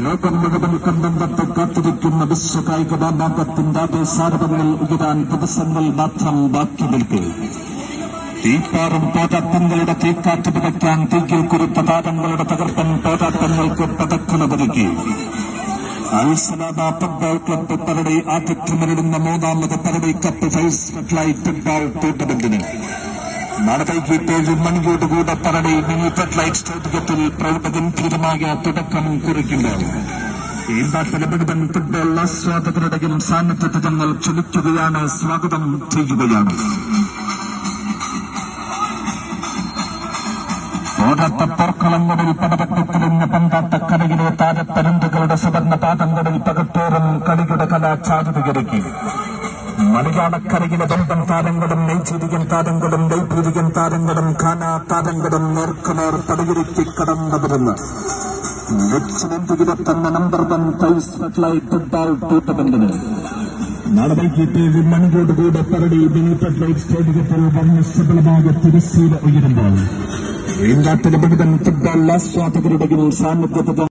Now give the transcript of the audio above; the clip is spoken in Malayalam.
ലോകം മുഴുവൻ കണ്ടന്തത്തെ കാത്തിരിക്കുന്ന വിശ്വകായിക മാമാങ്കത്തിന്റെ ആവേശാരവങ്ങൾ ഉയരാൻ ദിവസങ്ങൾ മാത്രം ബാക്കി നിൽക്കെ തീപ്പാറും പോരാട്ടങ്ങളുടെ തീക്കാറ്റ് പിടയ്ക്കാൻ തീക്കിൽ കുറിത്ത താരങ്ങളുടെ തകർപ്പൻ പോരാട്ടങ്ങൾക്ക് പതക്കണമൊരുക്കി അൽസലാമ ഫുട്ബോൾ ക്ലബ്ബ് പരടി ആതിഥ്യമരിടുന്ന മൂന്നാമത് Paradi cup fives floodlight football ടൂർണമെന്റിന് നാളെ വൈകിട്ട് ഏഴ് മണിയോടുകൂടെ പരടി മിനി ഫെഡ്ലൈറ്റ് സ്റ്റേഡിയത്തിൽ പ്രൗഢഗംഭീരമായ തുടക്കം കുറിക്കുമ്പോൾ ഈ നാട്ടിലെ മുഴുവൻ ഫുട്ബോൾ ആസ്വാദകരുടെയും സാന്നിധ്യത്തെ ഞങ്ങൾ ക്ഷണിക്കുകയാണ് സ്വാഗതം ചെയ്യുകയാണ് പോരാട്ട പോർക്കളങ്ങളിൽ പടപെട്ടിത്തിരിഞ്ഞ പന്താട്ടക്കരയിലെ താരപ്പരുന്തുകളുടെ സുവർണ പാദങ്ങളിൽ പകത്തോറും കളിയുടെ കല ചാരുതയൊരുക്കി മലയാളക്കരയിലെ വമ്പൻ താരങ്ങളും നെയ്ചീരിയൻ താരങ്ങളും വൈപൂരിയൻ താരങ്ങളും ഖാന താരങ്ങളും നേർക്കുനേർ പടയൊരുക്കി കടന്നു ദക്ഷിണേന്ത്യയിലെ തന്നെ number one five floodlight football ടൂർണമെന്റിന് നാളെ വൈകിട്ട് ഏഴ് മണിയോടുകൂടെ പരടി മിനി ഫെഡ്ലൈറ്റ് സ്റ്റേഡിയത്തിൽ വർണ്ണശബളമായ തിരശ്ശീല ഉയരുമ്പോൾ ഈങ്കാട്ടിലെ മുഴുവൻ ഫുട്ബോൾ ആസ്വാദകരുടെയും സാന്നിധ്യത്തിൽ